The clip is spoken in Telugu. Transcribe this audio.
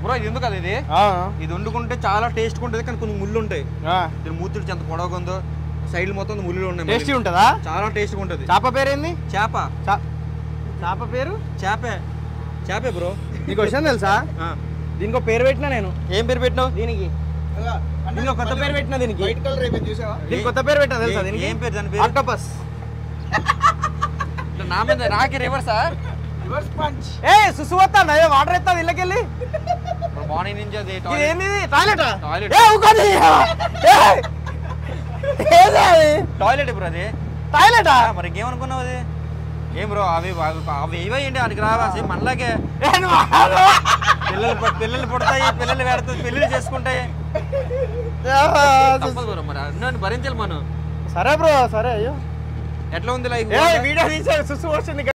బ్రో ఇది ఎందుకు అది ఇది ఆ, ఇది వండుకుంటే చాలా టేస్ట్ ఉంటుంది కానీ కొన్ని ముళ్ళు ఉంటాయి ఆ. దీని మూతుడు ఎంత పొడవుగా ఉందో సైడ్ మొత్తం ముళ్ళు ఉన్నాయి టేస్టీ మళ్ళీ. ఉంటుందా చాలా టేస్ట్గా ఉంటుంది చేప పేరేంది చేప చా- చేప పేరు చేపే చేపే బ్రో నీకు విషయం తెలుసా దీనికి ఒక పేరు పెట్టినా నేను ఏం పేరు పెట్టినావు దీనికి దీనికి ఒక కొత్త పేరు పెట్టినా దీనికి వైట్ కలర్ అయిపోయింది చూసావా దీనికి కొత్త పేరు పెట్టినా తెలుసా ఏ- దీనికి ఏం పేరు దాని పేరు? ఆక్టోపస్ నా మీద నాకే రివర్సా రివర్స్ పంచ్ ఏ సుసు వస్తా అయ్యో వాటర్ ఎత్తా ఇళ్ళకెళ్ళి మార్నింగ్ నుంచి అది ఇది toilet. ఏంది టాయిలెట్ Toilet. ఏ ఊకోది ఏది అది టాయిలెట్ బ్రో అది టాయిలెటా ఆ, మరి ఇంకేమనుకున్నావు అది ఏం బ్రో అవి అవి అవి ఏవేయండి వాడికి రావా సేమ్ మనలాగే ఏ నువ్వు ఆగు. పిల్లలు పుట్- పిల్లలు పుడతాయి పిల్లలు పెడతాయి పెళ్ళిళ్ళు చేసుకుంటాయి తప్పదు బ్రో మరి అన్నీ భరించాలి మనం సరే బ్రో సరే అయ్యో ఎట్లా ఉంది లైఫ్ ఏ వీడియో తీసే సుసు వచ్చింది